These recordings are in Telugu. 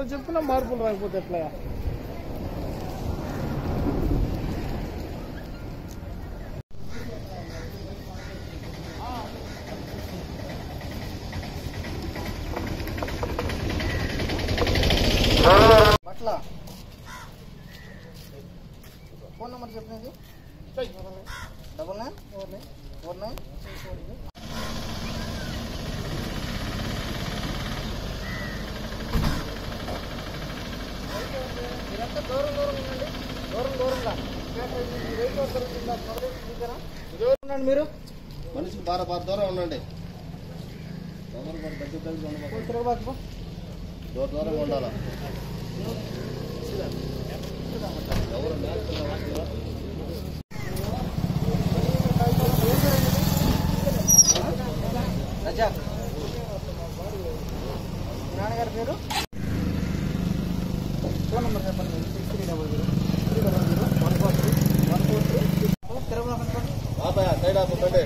చెప్పినా మార్పులు రాకపోతే ఎట్లా బట్ల ఫోన్ నెంబర్ చెప్పినది double nine four nine four nine మీరంతా దూరం దూరం ఉండండి దూరం దూరంగా ఈ రైలు దొరుకుతుందా మొదలైన చూసారా దూరం ఉండండి మీరు మనిషికి బార బార దూరం ఉండండి దూరం పడి దగ్గర దగ్గర ఉండకూడదు. కొంచెం తిరగబాకు దూరం దూరంగా ఉండాలి ఎవరు మేస్తున్నా వస్తున్నా? రజాక్ మీ నాన్నగారి పేరు ఫోన్ నెంబర్ చెప్పండి six three double zero three double zero one four three one four three తిరగబాకండి బాబాయ్ సైడ్ ఆపు బండి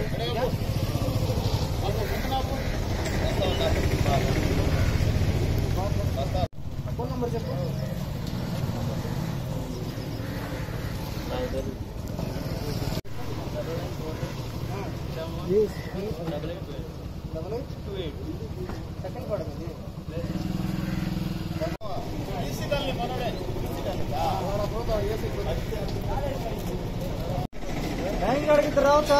ఫోన్ నెంబర్ చెప్పు డబల్ ఎయిట్ సెకండ్ కూడా ఇది బ్యాంక్ కాడికి రావచ్చా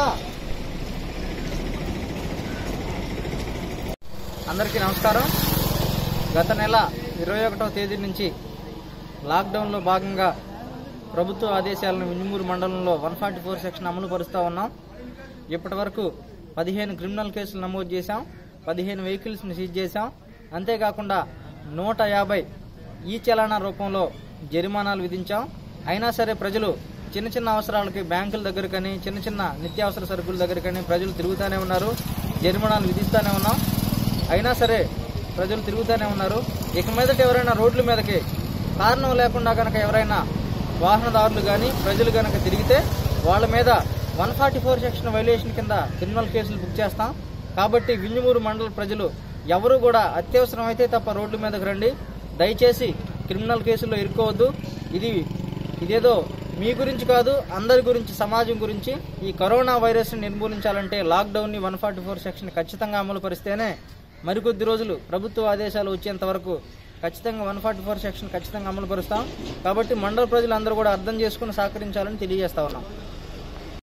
అందరికీ నమస్కారం గత నెల ఇరవై ఒకటవ తేదీ నుంచి లాక్డౌన్లో భాగంగా ప్రభుత్వ ఆదేశాలను వింజమూరు మండలంలో వన్ ఫార్టీ ఫోర్ సెక్షన్ అమలు పరుస్తూ ఉన్నాం ఇప్పటి వరకు పదిహేను క్రిమినల్ కేసులు నమోదు చేశాం పదిహేను వెహికల్స్ని సీజ్ చేశాం అంతేకాకుండా నూట యాభై ఈ చలానా రూపంలో జరిమానాలు విధించాం అయినా సరే ప్రజలు చిన్న చిన్న అవసరాలకి బ్యాంకుల దగ్గరకని చిన్న చిన్న నిత్యావసర సరుకుల దగ్గరకని ప్రజలు తిరుగుతూనే ఉన్నారు జరిమానాలు విధిస్తూనే ఉన్నాం అయినా సరే ప్రజలు తిరుగుతూనే ఉన్నారు ఇక మీదట ఎవరైనా రోడ్ల మీదకి కారణం లేకుండా కనుక ఎవరైనా వాహనదారులు కానీ ప్రజలు కనుక తిరిగితే వాళ్ళ మీద one forty four section violation కింద క్రిమినల్ కేసులు బుక్ చేస్తాం కాబట్టి వింజమూరు మండల ప్రజలు ఎవరు కూడా అత్యవసరం అయితే తప్ప రోడ్ల మీదకి రండి దయచేసి క్రిమినల్ కేసుల్లో ఇరుక్కోవద్దు ఇది ఇదేదో మీ గురించి కాదు అందరి గురించి సమాజం గురించి ఈ కరోనా వైరస్ని నిర్మూలించాలంటే లాక్డౌన్ని వన్ ఫార్టీ ఫోర్ సెక్షన్ ఖచ్చితంగా అమలు పరిస్తేనే మరికొద్ది రోజులు ప్రభుత్వ ఆదేశాలు వచ్చేంత వరకు ఖచ్చితంగా వన్ ఫార్టీ ఫోర్ సెక్షన్ ఖచ్చితంగా అమలు పరుస్తాం కాబట్టి మండల ప్రజలందరూ కూడా అర్థం చేసుకుని సహకరించాలని తెలియజేస్తా ఉన్నాం